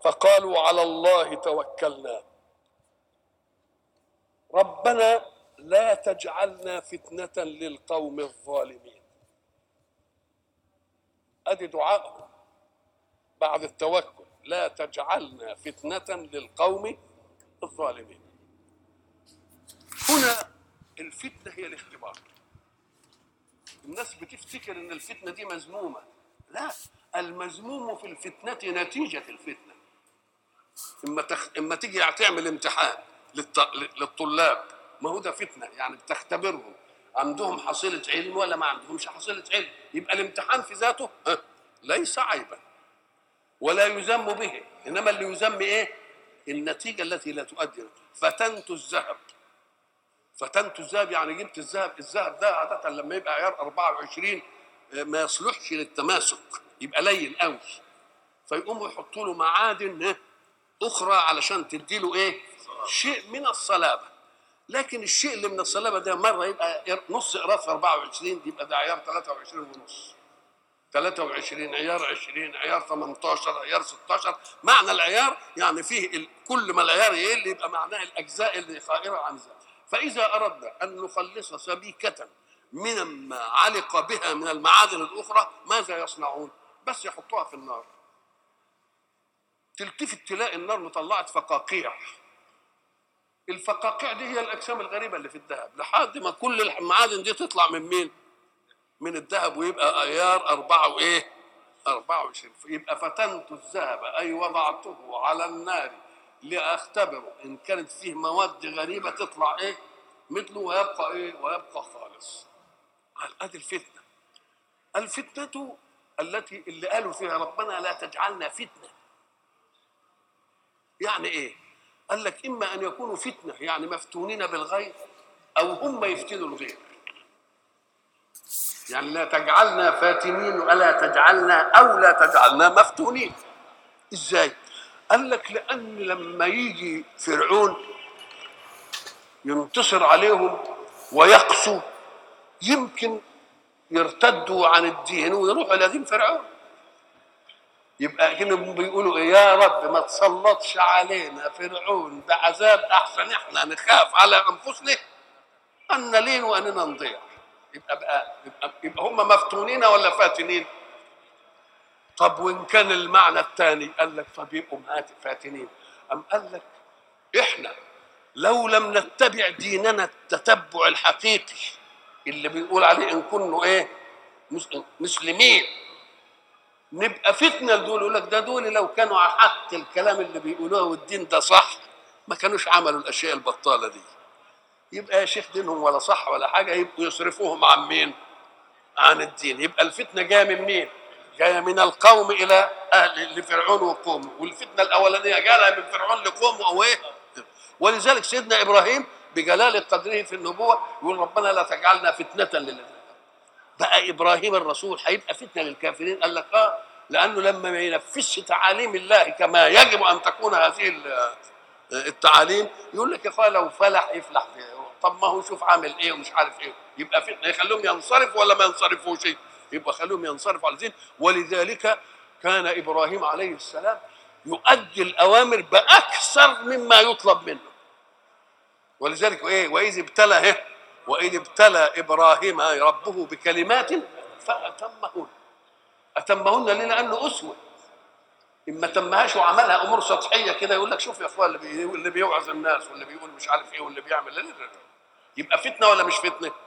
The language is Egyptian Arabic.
فقالوا على الله توكلنا ربنا لا تجعلنا فتنة للقوم الظالمين ادي دعائهم بعد التوكل لا تجعلنا فتنة للقوم الظالمين هنا الفتنة هي الاختبار الناس بتفتكر ان الفتنة دي مذمومة لا المذموم في الفتنة نتيجة الفتنة اما تخ... اما تيجي تعمل امتحان للط... للطلاب ما هو ده فتنة يعني بتختبرهم عندهم حصيلة علم ولا ما عندهمش حصيلة علم يبقى الامتحان في ذاته ها، ليس عيبا ولا يذم به انما اللي يذم ايه النتيجة التي لا تؤدي فتنت الذهب فتنت الذهب يعني جبت الذهب الذهب ده عادة لما يبقى عيار 24 آه، ما يصلحش للتماسك يبقى لين قوي فيقوموا يحطوا له معادن آه، اخرى علشان تدي له ايه شيء من الصلابه لكن الشيء اللي من الصلابه ده مره يبقى نص قراص 24 يبقى ده عيار 23 ونص 23 عيار 20 عيار 18 عيار 16 معنى العيار يعني فيه ال... كل ما العيار يقل يبقى معناه الاجزاء اللي خائره عن ذلك فاذا اردنا ان نخلص سبيكه من ما علق بها من المعادن الاخرى ماذا يصنعون بس يحطوها في النار تلتفت تلاقي النار مطلعت فقاقيع الفقاقيع دي هي الاجسام الغريبه اللي في الذهب لحد ما كل المعادن دي تطلع من مين من الذهب ويبقى ايار أربعة وايه 24 يبقى فتنت الذهب اي وضعته على النار لاختبره ان كانت فيه مواد غريبه تطلع ايه مثله ويبقى ايه ويبقى خالص ادي الفتنه الفتنه التي اللي قالوا فيها ربنا لا تجعلنا فتنه يعني ايه قال لك اما ان يكونوا فتنه يعني مفتونين بالغير او هم يفتنوا الغير يعني لا تجعلنا فاتنين ولا تجعلنا او لا تجعلنا مفتونين ازاي قال لك لان لما يجي فرعون ينتصر عليهم ويقسو يمكن يرتدوا عن الدين ويروحوا الى دين فرعون يبقى كانوا بيقولوا إيه يا رب ما تسلطش علينا فرعون بعذاب احسن احنا نخاف على انفسنا ان نلين واننا نضيع يبقى بقى يبقى, يبقى هم مفتونين ولا فاتنين طب وان كان المعنى الثاني قال لك طب يبقوا مات فاتنين ام قال لك احنا لو لم نتبع ديننا التتبع الحقيقي اللي بيقول عليه ان كنا ايه مس- مسلمين نبقى فتنه لدول يقول لك ده دول لو كانوا على حق الكلام اللي بيقولوه والدين ده صح ما كانوش عملوا الاشياء البطاله دي يبقى يا شيخ دينهم ولا صح ولا حاجه يبقوا يصرفوهم عن مين؟ عن الدين يبقى الفتنه جايه من مين؟ جايه من القوم الى اهل لفرعون وقومه والفتنه الاولانيه جالها من فرعون لقومه او ايه؟ ولذلك سيدنا ابراهيم بجلال قدره في النبوه يقول ربنا لا تجعلنا فتنه للذين بقى ابراهيم الرسول هيبقى فتنه للكافرين قال لك اه لانه لما ما ينفذش تعاليم الله كما يجب ان تكون هذه ال- التعاليم يقول لك يا اخويا لو فلح يفلح في طب ما هو شوف عامل ايه ومش عارف ايه يبقى فتنه يخليهم ينصرفوا ولا ما ينصرفوش يبقى خليهم ينصرفوا على الدين ولذلك كان ابراهيم عليه السلام يؤدي الاوامر باكثر مما يطلب منه ولذلك ايه واذ ابتلى ايه واذ ابتلى ابراهيم ربه بكلمات فاتمهن اتمهن ليه لانه اسوه اما تمهاش وعملها امور سطحيه كده يقول لك شوف يا اخوان اللي, بي... اللي بيوعظ الناس واللي بيقول مش عارف ايه واللي بيعمل لا لا لا. يبقى فتنه ولا مش فتنه